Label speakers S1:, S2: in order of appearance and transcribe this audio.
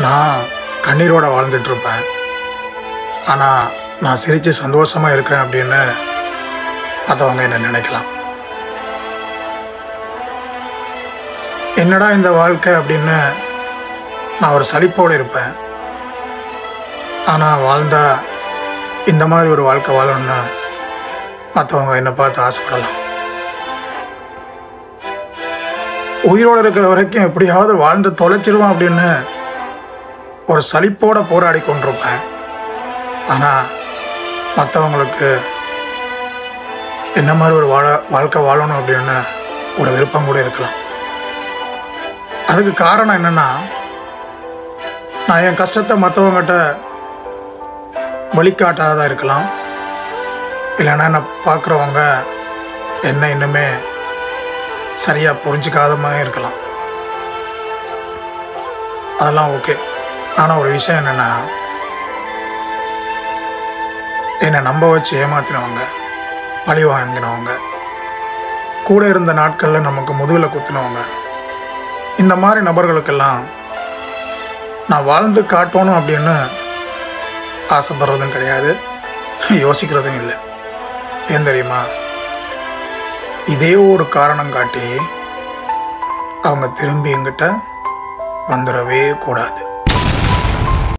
S1: நான் கண்ணீரோட வாழ்ந்துட்டு இருப்பேன் ஆனால் நான் சிரித்து சந்தோஷமாக இருக்கிறேன் அப்படின்னு மற்றவங்க என்ன நினைக்கலாம் என்னடா இந்த வாழ்க்கை அப்படின்னு நான் ஒரு சலிப்போடு இருப்பேன் ஆனால் வாழ்ந்தா இந்த மாதிரி ஒரு வாழ்க்கை வாழணும்னு மற்றவங்க என்னை பார்த்து ஆசைப்படலாம் உயிரோடு இருக்கிற வரைக்கும் எப்படியாவது வாழ்ந்து தொலைச்சிருவோம் அப்படின்னு ஒரு சலிப்போட போராடி கொண்டிருப்பேன் ஆனால் மற்றவங்களுக்கு என்ன மாதிரி ஒரு வாழ வாழ்க்கை வாழணும் அப்படின்னு ஒரு விருப்பம் கூட இருக்கலாம் அதுக்கு காரணம் என்னென்னா நான் என் கஷ்டத்தை மற்றவங்ககிட்ட வழிகாட்டாததாக இருக்கலாம் இல்லைன்னா என்னை பார்க்குறவங்க என்ன இன்னுமே சரியாக புரிஞ்சிக்காத மாதிரி இருக்கலாம் அதெல்லாம் ஓகே ஆனால் ஒரு விஷயம் என்னென்னா என்னை நம்ப வச்சு ஏமாத்தினவங்க பழி வாங்கினவங்க கூட இருந்த நாட்களில் நமக்கு முதுகில் குத்தினவங்க இந்த மாதிரி நபர்களுக்கெல்லாம் நான் வாழ்ந்து காட்டணும் அப்படின்னு ஆசைப்படுறதும் கிடையாது யோசிக்கிறதும் இல்லை ஏன் தெரியுமா இதே ஒரு காரணம் காட்டி அவங்க திரும்பி எங்கிட்ட வந்துடவே கூடாது